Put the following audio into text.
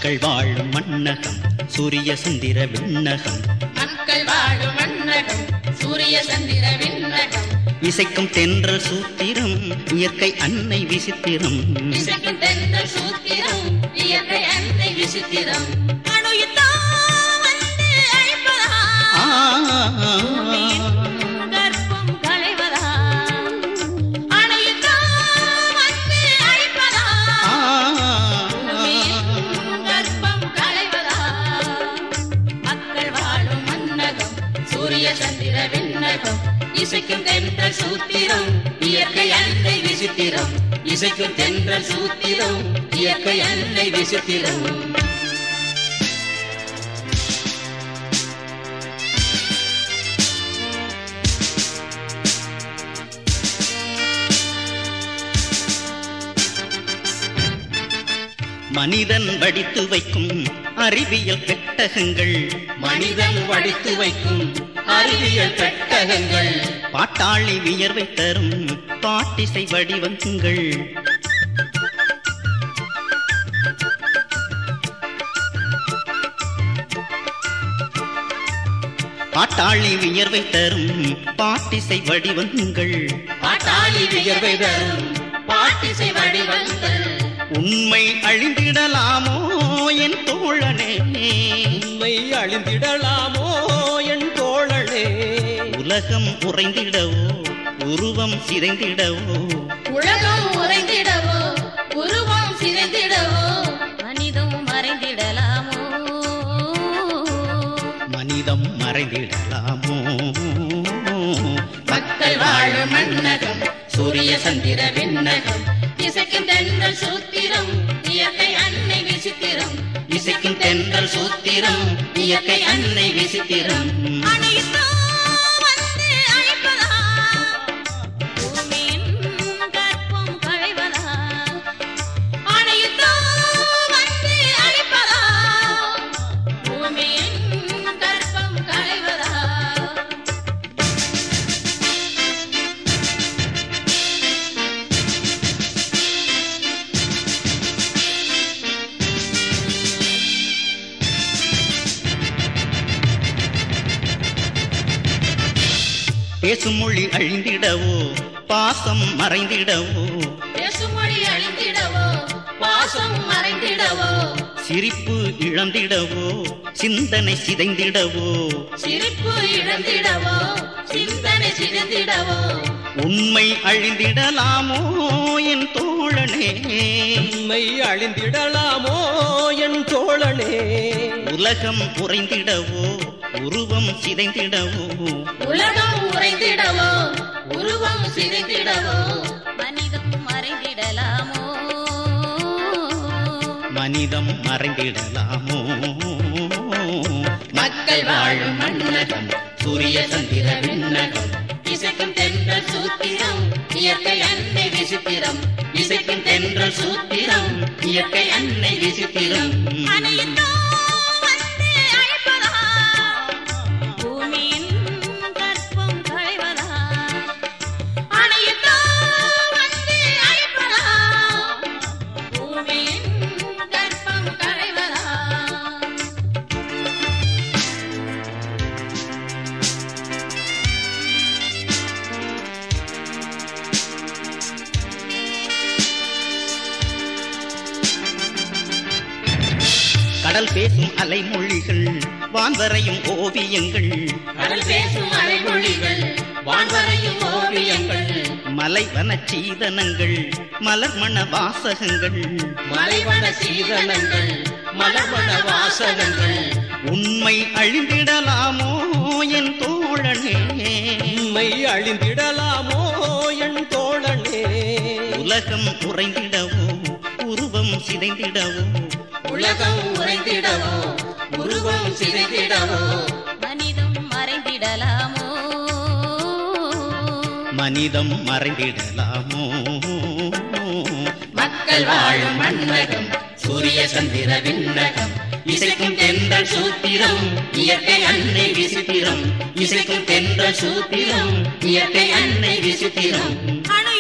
மக்கள் வாழும் மண்ணகம் சூரிய சந்திர விண்ணகம் மக்கள் வாழும் மன்னகம் சூரிய சந்திர விண்ணகம் இசைக்கும் தென்றல் சூத்திரம் இயற்கை அன்னை விசித்திரம் இசைக்கும் தென்றல் சூத்திரம் இயற்கை அன்னை விசித்திரம் ஆ, கர்ப்பம் களைவதா அணையுதா வந்து அழைப்பதா ஆ, கர்ப்பம் களைவதா மக்கள் வாழும் மன்னகம் சூரிய சந்திர விண்ணகம் இசைக்கும் தென்றல் சூத்திரம் இயற்கை அன்னை விசித்திரம் இசைக்கும் தென்றல் சூத்திரம் இயற்கை அன்னை விசித்திரம் மனிதன் வடித்து வைக்கும் அறிவியல் பெட்டகங்கள் மனிதன் வடித்து வைக்கும் அறிவியல் பெட்டகங்கள் பாட்டாளி வியர்வை தரும் பாட்டிசை வடிவங்கள் பாட்டாளி வியர்வை தரும் பாட்டிசை வடிவங்கள் பாட்டாளி வியர்வை தரும் பாட்டிசை வடிவங்கள் உண்மை அழிந்திடலாமோ என் தோழனே உண்மை அழிந்திடலாமோ என் தோழனே உலகம் உறைந்திடவோ உருவம் சிதைந்திடவோ உலகம் உறைந்திடவோ உருவம் சிதைந்திடவோ மனிதம் மறைந்திடலாமோ மனிதம் மறைந்திடலாமோ மக்கள் வாழும் மன்னகம் சூரிய சந்திர விண்ணகம் இசைக்கும் தென்றல் சூத்திரம் இயற்கை அன்னை விசித்திரம் இசைக்கும் தென்றல் சூத்திரம் இயற்கை அன்னை விசித்திரம் அணையுதா வந்து அழைப்பதா பூமியின் கர்ப்பம் களைவதா அணையுதா வந்து அழைப்பதா பூமியின் கர்ப்பம் களைவதா பேசும் மொழி அழிந்திடவோ பாசம் மறைந்திடவோ பேசுமொழி அழிந்திடவோ பாசம் மறைந்திடவோ சிரிப்பு இழந்திடவோ சிந்தனை சிதைந்திடவோ சிரிப்பு இழந்திடவோ சிந்தனை சிதைந்திடவோ உண்மை அழிந்திடலாமோ என் தோழனே உண்மை அழிந்திடலாமோ என் தோழனே உலகம் உறைந்திடவோ உருவம் சிதைந்திடவோ உலகம் உறைந்திடவோ உருவம் சிதைந்திடவோ மனிதம் மறைந்திடலாமோ மனிதம் மறைந்திடலாமோ மக்கள் வாழும் மண்ணகம் சூரிய சந்திர விண்ணகம் இசைக்கும் தென்றல் சூத்திரம் இயற்கை அன்னை விசித்திரம் இசைக்கும் தென்றல் சூத்திரம் இயற்கை அன்னை விசித்திரம் பூமியின் கர்ப்பம் களைவதா அணையுதா வந்து அழைப்பதா பூமியின் கர்ப்பம் களைவதா கடல் பேசும் அலைமொழிகள் வான்வரையும் ஓவியங்கள் கடல் பேசும் அலைமொழிகள் வான்வரையும் ஓவியங்கள் மலைவன சீதனங்கள் மலர் மண வாசகங்கள் மலைவன சீதனங்கள் மலர்வன வாசகங்கள் உண்மை அழிந்திடலாமோ என் தோழனே உண்மை அழிந்திடலாமோ என் தோழனே உலகம் உறைந்திடவோ உருவம் சிதைந்திடவோ உலகம் உறைந்திடவோ உருவம் சிதைந்திடவோ மனிதம் மறைந்திடலாமோ மனிதம் மறைந்திடலாமோ மக்கள் வாழும் மண்ணகம் சூரிய சந்திர விண்ணகம் இசைக்கும் தென்றல் சூத்திரம் இயற்கை அன்னை விசித்திரம் இசைக்கும் தென்றல் சூத்திரம் இயற்கை அன்னை விசித்திரம் அணு